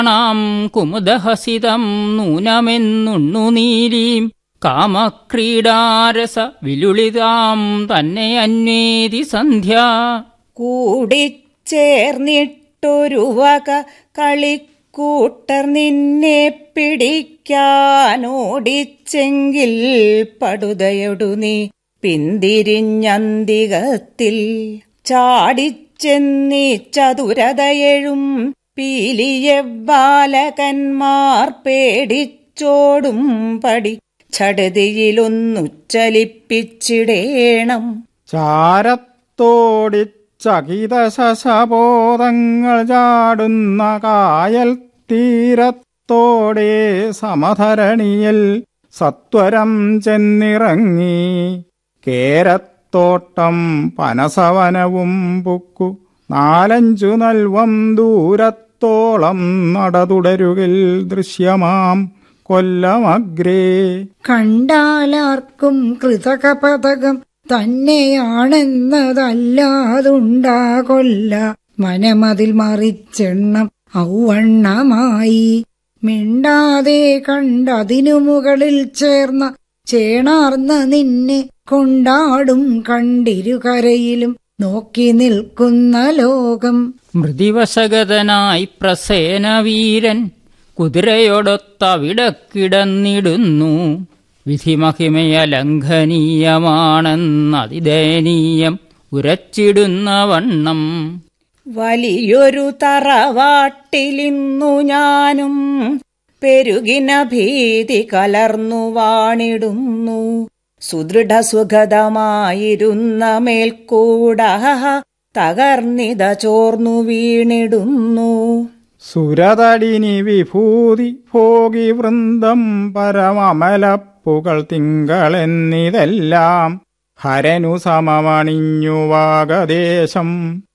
ാം കുമുദഹസിതം നൂനമെന്നുണ്ണുനീലീം കാമക്രീഡാരസ വിലുളിതാം തന്നെ അന്വേതി സന്ധ്യ കൂടിച്ചേർന്നിട്ടൊരു വക കളിക്കൂട്ടർ നിന്നെ പിടിക്കാനോടിച്ചെങ്കിൽ പടുതയൊടു നീ പിന്തിരിഞ്ഞന്തികത്തിൽ ചാടിച്ചെന്നീ ചതുരതയെഴും പീലിയെ ബാലകന്മാർ പേടിച്ചോടും പടി ചടുതിയിലൊന്നു ചലിപ്പിച്ചിടേണം ചാരത്തോടിച്ചകിത ശശബോധങ്ങൾ ചാടുന്ന കായൽ തീരത്തോടെ സമധരണിയിൽ സത്വരം ചെന്നിറങ്ങി കേരത്തോട്ടം പനസവനവും പുക്കു നാലഞ്ചു നൽവം ദൂരത്തോളം നടതുടരുകിൽ ദൃശ്യമാം കൊല്ലമഗ്രേ കണ്ടാലാർക്കും കൃതകപതകം തന്നെയാണെന്നതല്ലാതുണ്ടാ കൊല്ല മനമതിൽ മറിച്ചെണ്ണം ഔവണ്ണമായി മിണ്ടാതെ കണ്ടതിനു മുകളിൽ ചേർന്ന ചേണാർന്ന നിന്നെ കൊണ്ടാടും കണ്ടിരുകരയിലും നോക്കി നിൽക്കുന്ന ലോകം മൃതിവശഗതനായി പ്രസേനവീരൻ കുതിരയോടൊത്തവിടക്കിടന്നിടുന്നു വിധിമഹിമയ ലംഘനീയമാണെന്നതിദയനീയം ഉരച്ചിടുന്ന വണ്ണം വലിയൊരു തറവാട്ടിലിന്നു ഞാനും പെരുകിന ഭീതി കലർന്നു വാണിടുന്നു സുദൃഢസുഖതമായിരുന്ന മേൽക്കൂട തകർന്നിത ചോർന്നു വീണിടുന്നു സുരതടിനി വിഭൂതി ഭോഗി വൃന്ദം പരമമലപ്പുകൾ തിങ്കളെന്നിതെല്ലാം ഹരനു സമമണിഞ്ഞു വാഗദേശം